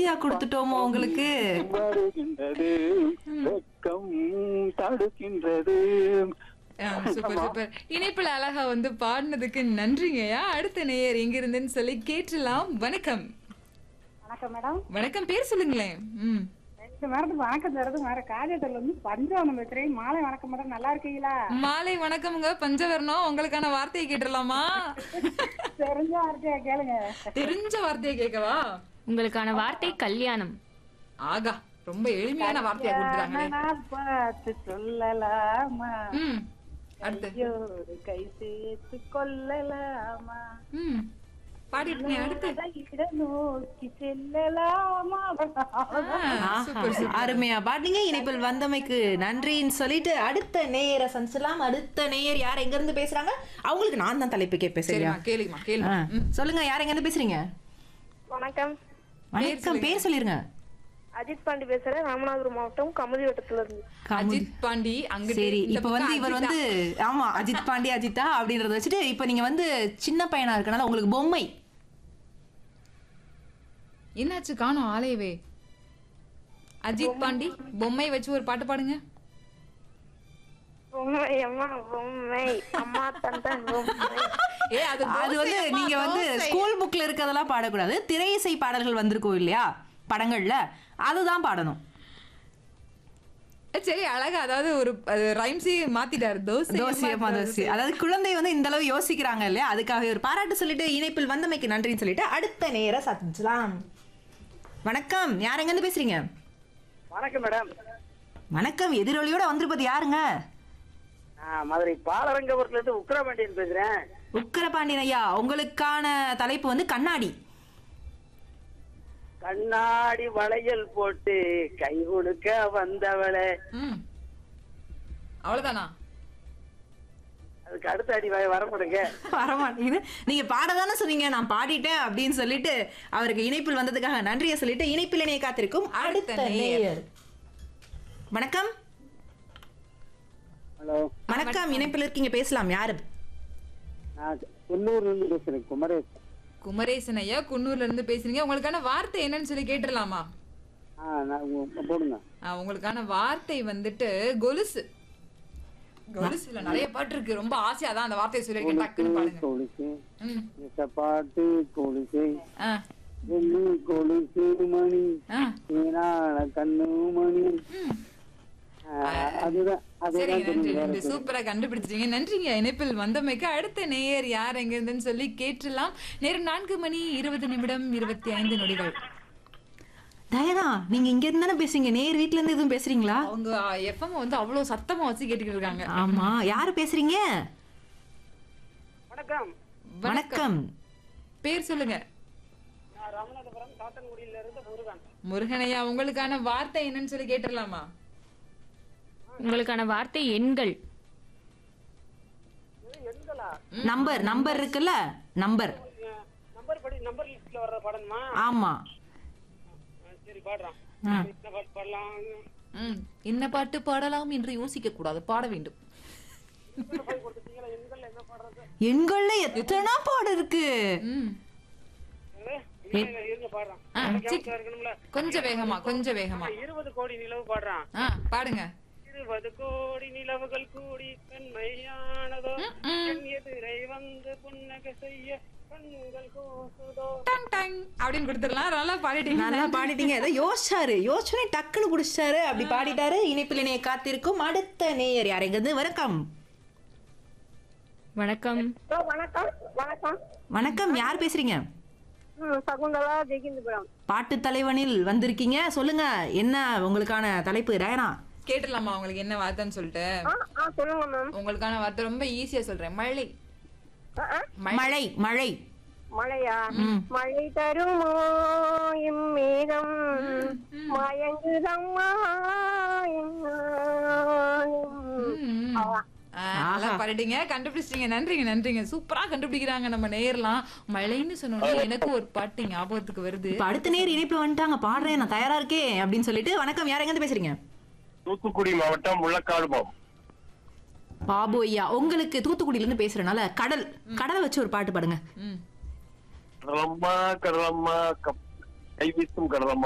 ஈஸியா கொடுத்துட்டோமோ உங்களுக்கு வருகின்றது வெட்கம் தடுக்கின்றது ஆ, சூப்பர் சூப்பர் இணைப்புல அழகா வந்து பாடினதுக்கு நன்றிங்கய்யா அடுத்த நேயர் எங்க இருந்துன்னு சொல்லி கேட்டுலாம் வணக்கம் வணக்கம் மேடம் வணக்கம் பேர் சொல்லுங்களேன் ம் ரெண்டு மேடத்துக்கு வணக்கம் தரது வேற காஜேட்டர்ல இருந்து பஞ்சவனம் பேசுறேன் மாலை வணக்கம் மேடம் நல்லா இருக்கீங்களா மாலை வணக்கம்ங்க பஞ்சவர்ணம் உங்களுக்கான வார்த்தையை கேட்டுடலாமா தெரிஞ்ச வார்த்தையா கேளுங்க தெரிஞ்ச வார்த்தையை கேட்கவா உங்களுக்கான வார்த்தை கல்யாணம் ஆகா ரொம்ப எளிமையான வார்த்தையா கொடுத்துறாங்களே நான் பார்த்து சொல்லலாமா ம் அடுத்து ஐயோரு கை சேர்த்து கொள்ளலாமா ம் பாடிட்டு அடுத்து இட நோக்கி செல்லலாமா ஆ, சூப்பர் சூப்பர் அருமையா பாட்டீங்க இணைப்பில் வந்தமைக்கு நன்றின்னு சொல்லிட்டு அடுத்த நேயரை சந்திச்சலாம் அடுத்த நேயர் யார் எங்க இருந்து பேசுறாங்க அவங்களுக்கு நான் தான் தலைப்பு கேட்பேன் சரியா சரிம்மா கேளுமா கேளுமா ஆ, சொல்லுங்க யார் எங்க இருந்து பேசுறீங்க வணக்கம் வணக்கம் பேர் சொல்லிருங்க அஜித் பாண்டி பேசுறேன் ராமநாதபுரம் மாவட்டம் கமுதி வட்டத்துல இருந்து அஜித் பாண்டி அங்கிட்டு சரி இந்த இப்ப வந்து பக்கம் இவர் அஜித்தா. வந்து ஆமா அஜித் பாண்டி அஜித்தா அப்படின்றத வச்சுட்டு இப்ப நீங்க வந்து சின்ன பையனா இருக்கனால உங்களுக்கு பொம்மை என்னாச்சு காணோம் ஆலையவே அஜித் பாண்டி பொம்மை வச்சு ஒரு பாட்டு பாடுங்க பொம்மை அம்மா பொம்மை அம்மா தந்த பொம்மை ஏ அது அது வந்து தோசையம்மா, நீங்க வந்து தோசை. ஸ்கூல் புக்ல இருக்கதெல்லாம் பாடக்கூடாது திரை இசை பாடல்கள் வந்திருக்கும் இல்லையா படங்கள்ல அதுதான் பாடணும் சரி அழகா அதாவது ஒரு ரைம்ஸே மாத்திட்டாரு தோசை தோசியமா தோசி அதாவது குழந்தை வந்து இந்த அளவு யோசிக்கிறாங்க இல்லையா அதுக்காக ஒரு பாராட்டு சொல்லிட்டு இணைப்பில் வந்தமைக்கு நன்றின்னு சொல்லிட்டு அடுத்த நேர சந்திச்சலாம் வணக்கம் யார் எங்க இருந்து பேசுறீங்க வணக்கம் மேடம் வணக்கம் எதிரொலியோட வந்திருப்பது யாருங்க நான் மதுரை பாலரங்கபுரத்துல இருந்து உக்கரபாண்டியன் பேசுறேன் உக்கரபாண்டியன் ஐயா உங்களுக்கான தலைப்பு வந்து கண்ணாடி கண்ணாடி வளையல் போட்டு கை கொடுக்க வந்தவளே ம் அவ்வளவுதானா அதுக்கு அடுத்த அடி வ- வரப்படுங்க வரமாட்டேங்குது நீங்க பாடதானே சொன்னீங்க நான் பாடிட்டேன் அப்படின்னு சொல்லிட்டு அவருக்கு இணைப்பில் வந்ததுக்காக நன்றியை சொல்லிட்டு இணைப்பில் இணைய காத்திருக்கும் அடுத்த அடுத்த நேயர். நேயர் வணக்கம் ஹலோ வணக்கம் இணைப்பில் இருக்கீங்க பேசலாம் யாரு நான் குன்னூர்ல இருந்து பேசுறேன் குமரேஷ் குமரேசன் ஐயா குன்னூர்ல இருந்து பேசுறீங்க உங்களுக்கான வார்த்தை என்னன்னு சொல்லி கேட்டுடலாமா ஆ நான் உங்க- போடுங்க ஆ, உங்களுக்கான வார்த்தை வந்துட்டு கொலுசு கொலுசுல நிறைய பாட்டு இருக்கு ரொம்ப ஆசையா தான் அந்த வார்த்தையை சொல்லியிருக்கேன் டக்குன்னு பாடுங்க கொலுசு ம் பாட்டு கொலுசு ஆ வெள்ளி கொலுசு மணி ஆ ஏனாள கண்ணு மணி ஆ, அதுதான் சரி அதுதான் நன்றி தெரியும் நன்றி சூப்பரா கண்டுபிடிச்சிட்டீங்க நன்றிங்க இணைப்பில் வந்தமைக்கு அடுத்த நேயர் யார் எங்க இருந்துன்னு சொல்லி கேட்டுலாம் நேரம் நான்கு மணி இருபது நிமிடம் இருபத்தி ஐந்து நொடிகள் தயனா நீங்க இங்க இருந்து தானே பேசுறீங்க நேர் வீட்ல இருந்து எதுவும் பேசுறீங்களா அவங்க எஃப்எம் வந்து அவ்வளவு சத்தமா வச்சு கேட்டுக்கிட்டு இருக்காங்க ஆமா யாரு பேசுறீங்க வணக்கம் வணக்கம் பேர் சொல்லுங்க நான் ராமநாதபுரம் காத்தன்குடியில இருந்து முருகன் முருகனையா உங்களுக்கான வார்த்தை என்னன்னு சொல்லி கேட்டுடலாமா உங்களுக்கான வார்த்தை எண்கள் நம்பர் நம்பர் இருக்குல்ல நம்பர் நம்பர் படி நம்பர் லிஸ்ட்ல வர்ற படமா ஆமா சரி பாடுறான் ஆ. என்ன பாட்டு பாடலாம் ம் என்ன பாட்டு பாடலாம் என்று யோசிக்க கூடாது பாட வேண்டும் எண்கள்ல எத்தனை பாடு இருக்கு ம் இருங்க பாடுறான் ஆ, சீ- இருக்கணும்ல கொஞ்சம் வேகமா கொஞ்சம் வேகமா இருபது கோடி நிலவு பாடுறான் ஆ பாடுங்க இருபது கோடி நிலவுகள் கூடி தன்மையானதோ என் எதிரை வந்து புன்னகை செய்ய கண்கள் கூசுதோ டங் டங் அப்படின்னு கொடுத்துடலாம் நல்லா பாடிட்டீங்க நல்லா பாடிட்டீங்க ஏதோ யோசிச்சாரு யோசனை டக்குன்னு குடிச்சிட்டாரு அப்படி பாடிட்டாரு இணைப்பில் இணைய காத்திருக்கும் அடுத்த நேயர் யார் எங்க இருந்து வணக்கம் வணக்கம் வணக்கம் வணக்கம் வணக்கம் யார் பேசுறீங்க ம், சகுந்தலா ஜெகிந்திபுரம் பாட்டு தலைவனில் வந்திருக்கீங்க சொல்லுங்க என்ன உங்களுக்கான தலைப்பு டயனா கேட்டுடலாமா உங்களுக்கு என்ன வார்த்தைன்னு சொல்லிட்டு ஆ ஆ சொல்லுங்க மேம் உங்களுக்கான வார்த்தை ரொம்ப ஈஸியா சொல்றேன் மழை ஆ, ஆ, மழை மழை மழையா மழை தருமோ இம்மேகம் மயங்குதம்மா ம். ஆ, நல்லா பாடிட்டீங்க கண்டுபிடிச்சிட்டீங்க நன்றிங்க நன்றிங்க சூப்பரா கண்டுபிடிக்கிறாங்க நம்ம நேர்லாம் மழைன்னு சொன்னோன்னே எனக்கு ஒரு பாட்டு ஞாபகத்துக்கு வருது இப்ப அடுத்த நேர் இணைப்பு வந்துட்டாங்க பாடுறேன் நான் தயாரா இருக்கேன் அப்படின்னு சொல்லிட்டு வணக்கம் யார் எங்க இருந்து பேசுறீங்க தூத்துக்குடி மாவட்டம் முள்ளக்காடு மாவட்டம் பாபு ஐயா உங்களுக்கு தூத்துக்குடியில இருந்து பேசுறனால கடல் கடலை வச்சு ஒரு பாட்டு பாடுங்க ம் கடலம்மா கடலம்மா கப் கை வீசும் கடலம்மா